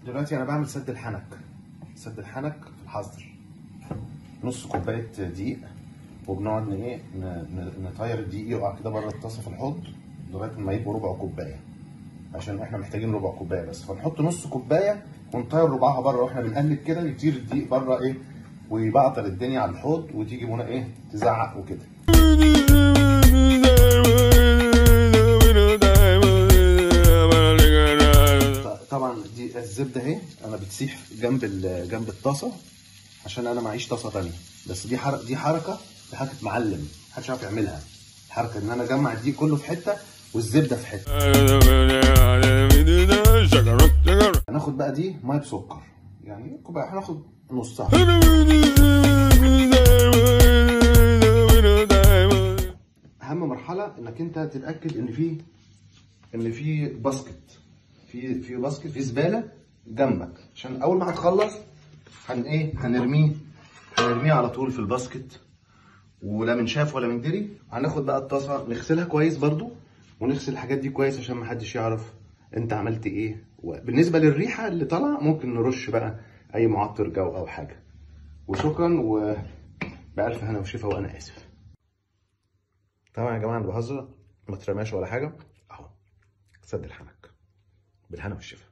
دلوقتي انا بعمل سد الحنك سد الحنك في الحظر نص كوبايه دقيق وبنقعد ن- ايه ن- ن- نطير الدقيق يقع كده بره الطاسه في الحوض لغايه ما يبقوا ربع كوبايه عشان احنا محتاجين ربع كوبايه بس فنحط نص كوبايه ونطير ربعها بره واحنا بنقلب كده يطير الدقيق بره ايه ويبعطر الدنيا على الحوض وتيجي منى ايه تزعق وكده ط- طبعا دي الزبده اهي انا بتسيح جنب ال- جنب الطاسه عشان انا معيش طاسه تانية بس دي حركه دي حركه دي حركه معلم محدش عارف يعملها حركه ان انا اجمع دي كله في حته والزبده في حته هناخد بقى دي ميه بسكر يعني كوبايه هناخد نصها اهم مرحله انك انت تتاكد ان في ان في باسكت في في باسكت في زباله جنبك عشان اول ما هتخلص هن ايه هنرميه هنرميه على طول في الباسكت ولا من شاف ولا من دري هناخد بقى الطاسه نغسلها كويس برضو ونغسل الحاجات دي كويس عشان ما حدش يعرف انت عملت ايه بالنسبه للريحه اللي طالعه ممكن نرش بقى اي معطر جو او حاجه وشكرا و بألف هنا وشفا وانا اسف طبعا يا جماعه انا بهزر ما ترماش ولا حاجه اهو سد الحنك بالهنا والشفا